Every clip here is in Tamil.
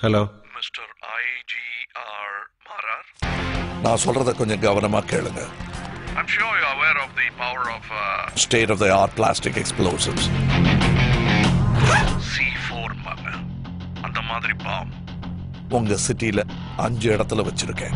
ஹலோ மிஸ்டர் ஐஜிஆர் மாரார் நான் சொல்றத கொஞ்சம் கவனமா கேளுங்க I'm sure you aware of the power of state of the art plastic explosives C four அந்த மாதிரி பாம் உங்க சிட்டில அஞ்சு இடத்துல வச்சிருக்கேன்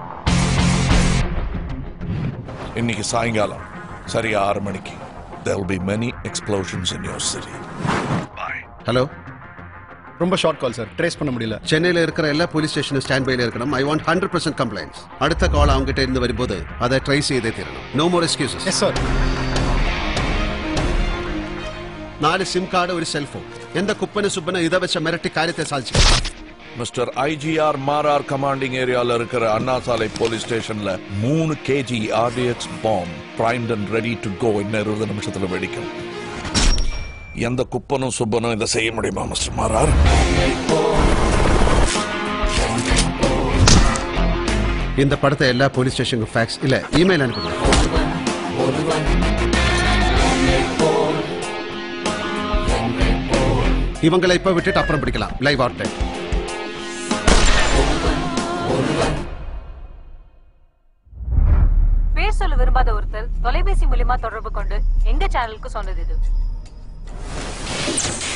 இன்னைக்கு சாயங்காலம் சரியா ஆறு மணிக்கு there will be many explosions in your city bye hello ரொம்ப ஷார்ட் கால் சார் ட்ரேஸ் பண்ண முடியல சென்னையில் இருக்கிற எல்லா போலீஸ் ஸ்டேஷனும் ஸ்டாண்ட் பைல இருக்கணும் I want hundred percent complaints அடுத்த கால் அவங்ககிட்ட இருந்து வரும்போது அதை ட்ரை செய்தே தீரணும் no more excuses yes sir നാല് സിം കാർഡ് ഒരു സെൽഫോൺ എന്റെ കുപ്പന് സുപ്പന് ഇത വെച്ച മിരട്ടി കാര്യത്തെ സാധിച്ചു மிஸ்டர் ஐஜிஆர் மாரார் கமாண்டிங் ஏரியால இருக்கிற அண்ணா சாலை போலீஸ் ஸ்டேஷன்ல மூணு KG RDX bomb primed and ready to go இன்னும் இருபது நிமிஷத்துல வெடிக்கும் எந்த குப்பனும் சுப்பனும் இதை செய்ய முடியுமா மிஸ்டர் மாரார் இந்த படத்தை எல்லா போலீஸ் ஸ்டேஷனுக்கும் ஃபேக்ஸ் இல்ல இமெயில் அனுப்புங்க இவங்களை இப்ப விட்டுட்டு அப்புறம் பிடிக்கலாம் லைவ் ஆர்ட் பேர் சொல்ல விரும்பாத ஒருத்தர் தொலைபேசி மூலியமா தொடர்பு கொண்டு எங்க சேனலுக்கு சொன்னது இது